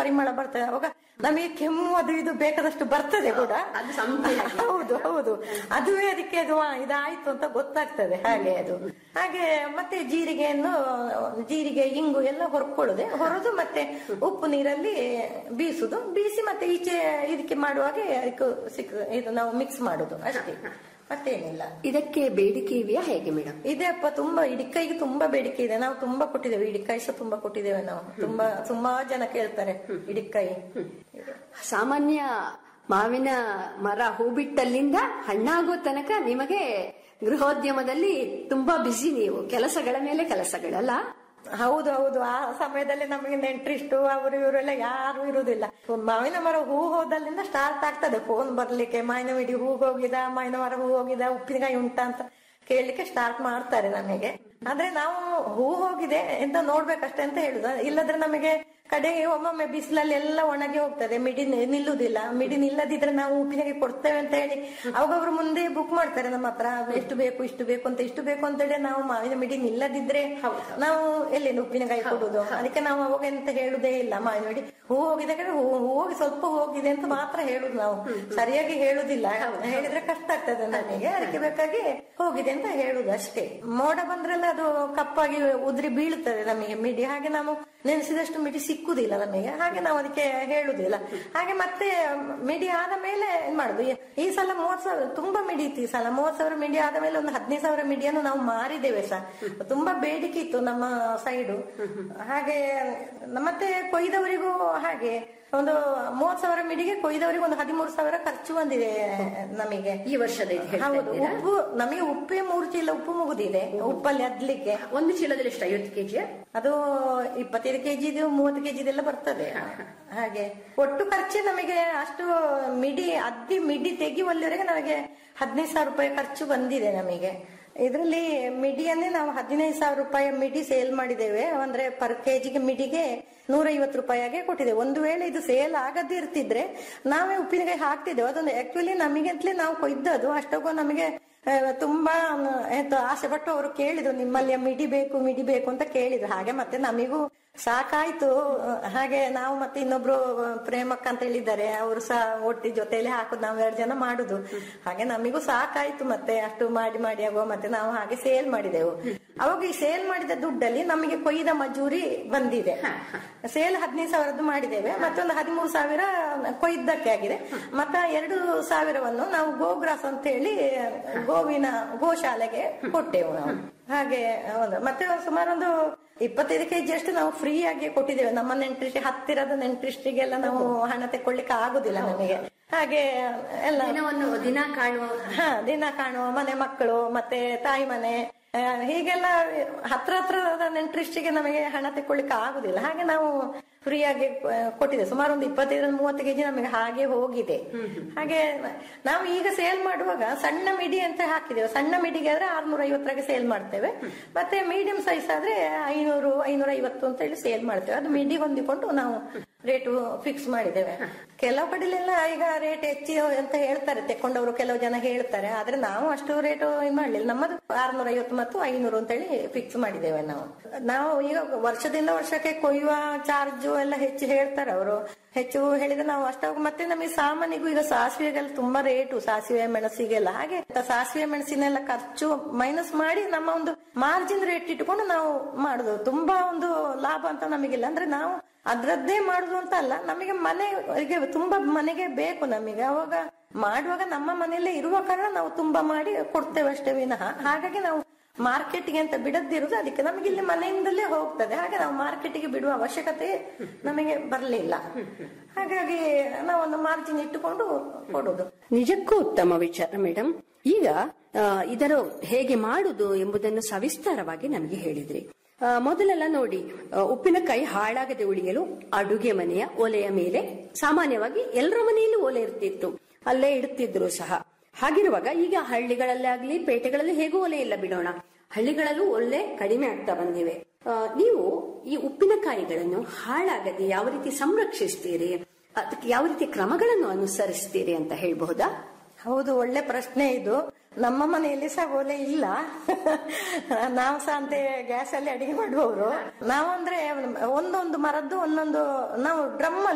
ಪರಿಮಳ ಬರ್ತದೆ ಅವಾಗ ನಮಗೆ ಕೆಮ್ಮು ಅದು ಇದು ಬೇಕಾದಷ್ಟು ಬರ್ತದೆ ಕೂಡ ಅದು ಸಂತೆ ಹಾಗೆ. ಹೌದು ಹೌದು ಅದುವೇ ಅದಕ್ಕೆ ಅದು ಆ, ಇದಾಯ್ತು ಅಂತ ಗೊತ್ತಾಗ್ತದೆ ಹಾಗೆ ಅದು ಹಾಗೆ ಮತ್ತೆ ಜೀರಿಗೆಯನ್ನು ಜೀರಿಗೆ ಇಂಗು ಎಲ್ಲ ಹೊರ್ಕೊಳ್ಳುದೆ ಹೊರದು ಮತ್ತೆ ಉಪ್ಪು ನೀರಲ್ಲಿ ಬೀಸುದು ಬೀಸಿ ಮತ್ತೆ ಈಚೆ ಇದಕ್ಕೆ ಮಾಡುವಾಗ ಅದಕ್ಕೆ ಸಿಕ್ ಇದು ನಾವು ಮಿಕ್ಸ್ ಮಾಡುದು ಅಷ್ಟೇ ಮತ್ತೇನಿಲ್ಲ ಇದಕ್ಕೆ ಬೇಡಿಕೆ ಇದೆಯಾ ಹೇಗೆ ಮೇಡಮ್ ಇದೆ ಅಪ್ಪ ತುಂಬಾ ಇಡಿಕಾಯಿಗೆ ತುಂಬಾ ಬೇಡಿಕೆ ಇದೆ ನಾವು ತುಂಬಾ ಕೊಟ್ಟಿದ್ದೇವೆ ಇಡಿಕಾಯಿ ಸಹ ತುಂಬಾ ಕೊಟ್ಟಿದ್ದೇವೆ ನಾವು ತುಂಬಾ ತುಂಬಾ ಜನ ಕೇಳ್ತಾರೆ ಇಡಿಕಾಯಿ ಸಾಮಾನ್ಯ ಮಾವಿನ ಮರ ಹೂ ಬಿಟ್ಟಲ್ಲಿಂದ ಹಣ್ಣಾಗೋ ತನಕ ನಿಮಗೆ ಗೃಹೋದ್ಯಮದಲ್ಲಿ ತುಂಬಾ ಬಿಸಿ ನೀವು ಕೆಲಸಗಳ ಮೇಲೆ ಕೆಲಸಗಳಲ್ಲ ಹೌದು ಹೌದು ಆ ಸಮಯದಲ್ಲಿ ನಮಗೆ ನೆಂಟ್ರಿಷ್ಟು ಅವರು ಇವರೆಲ್ಲ ಯಾರು ಇರುವುದಿಲ್ಲ ಮಾವಿನ ಮರ ಹೂ ಹೋದಲ್ಲಿಂದ ಸ್ಟಾರ್ಟ್ ಆಗ್ತದೆ ಫೋನ್ ಬರ್ಲಿಕ್ಕೆ ಮಾವಿನ ಮಿಡಿ ಹೂ ಹೋಗಿದ ಮಾವಿನ ಮರ ಹೂ ಹೋಗಿದ ಉಪ್ಪಿನಕಾಯಿ ಉಂಟಾ ಅಂತ ಕೇಳಲಿಕ್ಕೆ ಸ್ಟಾರ್ಟ್ ಮಾಡ್ತಾರೆ ನಮಗೆ ಆದ್ರೆ ನಾವು ಹೂ ಹೋಗಿದೆ ಅಂತ ನೋಡ್ಬೇಕಷ್ಟೇ ಅಂತ ಹೇಳುದು ಇಲ್ಲದ್ರೆ ನಮಗೆ ಕಡೆಗೆ ಒಮ್ಮೊಮ್ಮೆ ಬಿಸಿಲಲ್ಲಿ ಎಲ್ಲ ಒಣಗಿ ಹೋಗ್ತದೆ ಮಿಡಿ ನಿ- ನಿಲ್ಲುದಿಲ್ಲ ಮಿಡಿ ನಿಲ್ಲದಿದ್ರೆ ನಾವು ಉಪ್ಪಿನಕಾಯಿ ಕೊಡ್ತೇವೆ ಅಂತ ಹೇಳಿ ಅವಾಗ ಅವರು ಮುಂದೆ ಬುಕ್ ಮಾಡ್ತಾರೆ ನಮ್ಮ ಹತ್ರ ಎಷ್ಟು ಬೇಕು ಇಷ್ಟು ಬೇಕು ಅಂತ ಇಷ್ಟು ಬೇಕು ಅಂತ ಹೇಳಿ ನಾವು ಮಾವಿನ ಮಿಡಿ ನಿಲ್ಲದಿದ್ರೆ ನಾವು ಎಲ್ಲಿಂದ ಉಪ್ಪಿನಕಾಯಿ ಕೊಡುದು ಅದಕ್ಕೆ ನಾವು ಅವಾಗ ಎಂತ ಹೇಳುದೇ ಇಲ್ಲ ಮಾವಿನ ಮಿಡಿ ಹೂ ಹೋಗಿದೆ ಕಡೆ ಹೂ ಹೂ ಹೋಗಿ ಸ್ವಲ್ಪ ಹೋಗಿದೆ ಅಂತ ಮಾತ್ರ ಹೇಳುದು ನಾವು ಸರಿಯಾಗಿ ಹೇಳುದಿಲ್ಲ ಹೇಳಿದ್ರೆ ಕಷ್ಟ ಆಗ್ತದೆ ನನಗೆ ಅದಕ್ಕೆ ಬೇಕಾಗಿ ಹೋಗಿದೆ ಅಂತ ಹೇಳುದು ಅಷ್ಟೇ ಮೋಡ ಬಂದ್ರೆಲ್ಲ ಅದು ಕಪ್ಪಾಗಿ ಉದ್ರಿ ಬೀಳುತ್ತದೆ ನಮಗೆ ಮಿಡಿ ಹಾಗೆ ನಾವು ನೆನೆಸಿದಷ್ಟು ಮಿಡಿ ಸಿಕ್ಕುದಿಲ್ಲ ನಮಗೆ ಹಾಗೆ ನಾವು ಅದಕ್ಕೆ ಹೇಳುದಿಲ್ಲ ಹಾಗೆ ಮತ್ತೆ ಮಿಡಿ ಆದ ಮೇಲೆ ಏನ್ ಮಾಡುದು ಈ- ಈ ಸಲ ಮೂವತ್ ಸಾವಿರ ತುಂಬಾ ಮಿಡಿ ಇತ್ತು ಈ ಸಲ ಮೂವತ್ ಸಾವಿರ ಮಿಡಿ ಆದ ಮೇಲೆ ಒಂದು ಹದಿನೈದು ಸಾವಿರ ಮಿಡಿಯನ್ನು ನಾವು ಮಾರಿದ್ದೇವೆ ಸಹ ತುಂಬಾ ಬೇಡಿಕೆ ಇತ್ತು ನಮ್ಮ ಸೈಡು ಹಾಗೆ ಮತ್ತೆ ಕೊಯ್ದವರಿಗೂ ಹಾಗೆ ಒಂದು ಮೂವತ್ ಸಾವಿರ ಮಿಡಿಗೆ ಕೊಯ್ದವರಿಗೆ ಒಂದು ಹದಿಮೂರು ಸಾವಿರ ಖರ್ಚು ಬಂದಿದೆ ನಮಗೆ ಈ ವರ್ಷದ ಇದು ಹೇಳ್ತಾ ಹೌದು ಇದ್ದೀರಾ? ಉಪ್ಪು ನಮಗೆ ಉಪ್ಪೇ ಮೂರು ಚೀಲ ಉಪ್ಪು ಮುಗುದಿದೆ ಉಪ್ಪಲ್ಲಿ ಅದ್ಲಿಕ್ಕೆ ಒಂದು ಚೀಲದಲ್ಲಿ ಎಷ್ಟು ಐವತ್ತು ಕೆಜಿ ಅದು ಇಪ್ಪತ್ತೈದು ಕೆಜಿದು ಮೂವತ್ತು ಕೆಜಿದೆಲ್ಲ ಬರ್ತದೆ ಹಾಗೆ ಒಟ್ಟು ಖರ್ಚು ನಮಗೆ ಅಷ್ಟು ಮಿಡಿ ಅದ್ದಿ ಮಿಡಿ ತೆಗೆಯುವಲ್ಲಿವರೆಗೆ ನಮಗೆ ಹದಿನೈದು ಸಾವಿರ ರೂಪಾಯಿ ಖರ್ಚು ಬಂದಿದೆ ನಮಗೆ ಇದರಲ್ಲಿ ಮಿಡಿಯನ್ನೇ ನಾವು ಹದಿನೈದು ಸಾವಿರ ರೂಪಾಯಿ ಮಿಡಿ ಸೇಲ್ ಮಾಡಿದ್ದೇವೆ ಅಂದ್ರೆ ಪರ್ ಕೆಜಿಗೆ ಮಿಡಿಗೆ ನೂರ ಐವತ್ತು ರೂಪಾಯಿಗೆ ಕೊಟ್ಟಿದ್ದೇವೆ ಒಂದು ವೇಳೆ ಇದು ಸೇಲ್ ಆಗದೇ ಇರ್ತಿದ್ರೆ ನಾವೇ ಉಪ್ಪಿನಕಾಯಿ ಹಾಕ್ತಿದ್ದೇವೆ ಅದೊಂದು ಆಕ್ಚುಲಿ ನಮಗಂತಲೇ ನಾವು ಕೊಯ್ದದ್ದು ಅಷ್ಟಕ್ಕೂ ನಮಗೆ ಆ, ತುಂಬಾ ಮ್, ಎಂತ ಆಸೆ ಪಟ್ಟು ಅವರು ಕೇಳಿದ್ರು ನಿಮ್ಮಲ್ಲಿ ಮಿಡಿ ಬೇಕು ಮಿಡಿ ಬೇಕು ಅಂತ ಕೇಳಿದ್ರು ಹಾಗೆ ಮತ್ತೆ ನಮಿಗೂ ಸಾಕಾಯ್ತು ಆ, ಹಾಗೆ ನಾವು ಮತ್ತೆ ಇನ್ನೊಬ್ರು ಆ, ಪ್ರೇಮಕ್ಕ ಅಂತ ಹೇಳಿದ್ದಾರೆ ಅವರು ಸಹ ಒಟ್ಟಿ ಜೊತೆಯಲ್ಲಿ ಹಾಕುದು ನಾವು ಎರಡು ಜನ ಮಾಡುದು ಹಾಗೆ ನಮಿಗೂ ಸಾಕಾಯ್ತು ಮತ್ತೆ ಅಷ್ಟು ಮಾಡಿ ಮಾಡಿ ಆಗುವ ಮತ್ತೆ ನಾವು ಹಾಗೆ ಸೇಲ್ ಮಾಡಿದೆವು ಅವಾಗ ಈ ಸೇಲ್ ಮಾಡಿದ ದುಡ್ಡಲ್ಲಿ ನಮಗೆ ಕೊಯ್ದ ಮಜೂರಿ ಬಂದಿದೆ ಸೇಲ್ ಹದಿನೈದು ಸಾವಿರದ್ದು ಮಾಡಿದ್ದೇವೆ ಮತ್ತೊಂದು ಹದಿಮೂರು ಸಾವಿರ ಕೊಯ್ದಕ್ಕೆ ಆಗಿದೆ ಮತ್ತೆ ಎರಡು ಸಾವಿರವನ್ನು ನಾವು ಗೋಗ್ರಾಸ್ ಅಂತ ಹೇಳಿ ಗೋವಿನ ಗೋಶಾಲೆಗೆ ಕೊಟ್ಟೆವು ನಾವು ಹಾಗೆ ಒಂದು ಮತ್ತೆ ಒಂದು ಸುಮಾರು ಒಂದು ಇಪ್ಪತ್ತೈದು ಕೆಜಿ ಅಷ್ಟು ನಾವು ಫ್ರೀ ಆಗಿ ಕೊಟ್ಟಿದ್ದೇವೆ ನಮ್ಮ ನೆಂಟ್ರಿಸ್ಟ್ ಹತ್ತಿರದ ನೆಂಟ್ರಿಸ್ಟಿಗೆಲ್ಲ ನಾವು ಹಣ ತೆಕ್ಕೊಳ್ಳಿಕ್ಕೆ ಆಗುದಿಲ್ಲ ನಮಗೆ ಹಾಗೆ ಎಲ್ಲ ದಿನವನ್ನು ದಿನ ಕಾಣುವ ಹಾ ದಿನ ಕಾಣುವ ಮನೆ ಮಕ್ಕಳು ಮತ್ತೆ ತಾಯಿ ಮನೆ ಆ, ಹೀಗೆಲ್ಲ ಹತ್ರ ಹತ್ರದ ನೆಂಟ್ರಿಸ್ಟಿಗೆ ನಮಗೆ ಹಣ ತೆಕ್ಕೊಳ್ಳಿಕ್ಕೆ ಆಗುದಿಲ್ಲ ಹಾಗೆ ನಾವು ಫ್ರೀ ಆಗಿ ಆ, ಕೊಟ್ಟಿದೆ ಸುಮಾರು ಒಂದು ಇಪ್ಪತ್ತೈದರಿಂದ ಮೂವತ್ತು ಕೆಜಿ ನಮಗೆ ಹಾಗೆ ಹೋಗಿದೆ ಹಾಗೆ ನಾವು ಈಗ ಸೇಲ್ ಮಾಡುವಾಗ ಸಣ್ಣ ಮಿಡಿ ಅಂತ ಹಾಕಿದ್ದೇವೆ ಸಣ್ಣ ಮಿಡಿಗೆ ಆದ್ರೆ ಆರ್ನೂರ ಐವತ್ತರಾಗೆ ಸೇಲ್ ಮಾಡ್ತೇವೆ ಮತ್ತೆ ಮೀಡಿಯಂ ಸೈಜ್ ಆದ್ರೆ ಐನೂರು ಐನೂರ ಐವತ್ತು ಅಂತ ಹೇಳಿ ಸೇಲ್ ಮಾಡ್ತೇವೆ ಅದು ಮಿಡಿ ಹೊಂದಿಕೊಂಡು ನಾವು ರೇಟು ಫಿಕ್ಸ್ ಮಾಡಿದ್ದೇವೆ ಕೆಲವು ಕಡೆಲೆಲ್ಲ ಈಗ ರೇಟ್ ಹೆಚ್ಚಿ ಅಂತ ಹೇಳ್ತಾರೆ ತೆಕೊಂಡವರು ಕೆಲವು ಜನ ಹೇಳ್ತಾರೆ ಆದ್ರೆ ನಾವು ಅಷ್ಟು ರೇಟ್ ಇದು ಮಾಡ್ಲಿಲ್ಲ ನಮ್ಮದು ಆರ್ನೂರ ಐವತ್ತು ಮತ್ತು ಐನೂರು ಅಂತ ಹೇಳಿ ಫಿಕ್ಸ್ ಮಾಡಿದ್ದೇವೆ ನಾವು ನಾವು ಈಗ ವರ್ಷದಿಂದ ವರ್ಷಕ್ಕೆ ಕೊಯ್ಯುವ ಚಾರ್ಜ್ ಎಲ್ಲ ಹೆಚ್ಚು ಹೇಳ್ತಾರೆ ಅವರು ಹೆಚ್ಚು ಹೇಳಿದ್ರೆ ನಾವು ಅಷ್ಟಾಗ ಮತ್ತೆ ನಮಗೆ ಸಾಮಾನ್ಯಗೂ ಈಗ ಸಾಸಿವೆಗೆಲ್ಲ ತುಂಬಾ ರೇಟು ಸಾಸಿವೆ ಮೆಣಸಿಗೆಲ್ಲ ಹಾಗೆ ಸಾಸಿವೆ ಮೆಣಸಿನೆಲ್ಲ ಖರ್ಚು ಮೈನಸ್ ಮಾಡಿ ನಮ್ಮ ಒಂದು ಮಾರ್ಜಿನ್ ರೇಟ್ ಇಟ್ಕೊಂಡು ನಾವು ಮಾಡುದು ತುಂಬಾ ಒಂದು ಲಾಭ ಅಂತ ನಮಗಿಲ್ಲ ಅಂದ್ರೆ ನಾವು ಅದ್ರದ್ದೇ ಮಾಡುದು ಅಂತ ಅಲ್ಲ ನಮಗೆ ಮನೆಗೆ ತುಂಬಾ ಮನೆಗೆ ಬೇಕು ನಮಗೆ ಅವಾಗ ಮಾಡುವಾಗ ನಮ್ಮ ಮನೆಯಲ್ಲೇ ಇರುವ ಕಾರಣ ನಾವು ತುಂಬಾ ಮಾಡಿ ಕೊಡ್ತೇವೆ ಅಷ್ಟೇ ವಿನಃ ಹಾಗಾಗಿ ನಾವು ಮಾರ್ಕೆಟ್ಗೆ ಅಂತ ಬಿಡದಿರುದು ಅದಕ್ಕೆ ನಮಗೆ ಇಲ್ಲಿ ಮನೆಯಿಂದಲೇ ಹೋಗ್ತದೆ ಹಾಗೆ ನಾವು ಮಾರ್ಕೆಟ್ಗೆ ಬಿಡುವ ಅವಶ್ಯಕತೆ ನಮಗೆ ಬರಲಿಲ್ಲ ಹಾಗಾಗಿ ನಾವೊಂದು ಮಾರ್ಜಿನ್ ಇಟ್ಟುಕೊಂಡು ಕೊಡುದು ನಿಜಕ್ಕೂ ಉತ್ತಮ ವಿಚಾರ ಮೇಡಮ್ ಈಗ ಆ, ಇದರ ಹೇಗೆ ಮಾಡುದು ಎಂಬುದನ್ನು ಸವಿಸ್ತಾರವಾಗಿ ನಮಗೆ ಹೇಳಿದ್ರಿ ಆ, ಮೊದಲೆಲ್ಲ ನೋಡಿ ಆ, ಉಪ್ಪಿನಕಾಯಿ ಹಾಳಾಗದೆ ಉಳಿಯಲು ಅಡುಗೆ ಮನೆಯ ಒಲೆಯ ಮೇಲೆ ಸಾಮಾನ್ಯವಾಗಿ ಎಲ್ಲರ ಮನೆಯಲ್ಲೂ ಒಲೆ ಇರ್ತಿತ್ತು ಅಲ್ಲೇ ಇಡುತ್ತಿದ್ರು ಸಹ ಹಾಗಿರುವಾಗ ಈಗ ಹಳ್ಳಿಗಳಲ್ಲೇ ಆಗ್ಲಿ ಪೇಟೆಗಳಲ್ಲಿ ಹೇಗೂ ಒಲೆ ಇಲ್ಲ ಬಿಡೋಣ ಹಳ್ಳಿಗಳಲ್ಲೂ ಒಳ್ಳೆ ಕಡಿಮೆ ಆಗ್ತಾ ಬಂದಿವೆ ಆ, ನೀವು ಈ ಉಪ್ಪಿನಕಾಯಿಗಳನ್ನು ಹಾಳಾಗದೆ ಯಾವ ರೀತಿ ಸಂರಕ್ಷಿಸ್ತೀರಿ ಅದಕ್ಕೆ ಯಾವ ರೀತಿ ಕ್ರಮಗಳನ್ನು ಅನುಸರಿಸ್ತೀರಿ ಅಂತ ಹೇಳ್ಬಹುದಾ ಹೌದು ಒಳ್ಳೆ ಪ್ರಶ್ನೆ ಇದು ನಮ್ಮ ಮನೆಯಲ್ಲಿ ಸಹ ಒಲೆ ಇಲ್ಲ ನಾವು ಸಹ ಅಂತೆ ಗ್ಯಾಸ್ ಅಲ್ಲಿ ಅಡಿಗೆ ಮಾಡುವವರು ನಾವಂದ್ರೆ ಒಂದೊಂದು ಮರದ್ದು ಒಂದೊಂದು ನಾವು ಡ್ರಮ್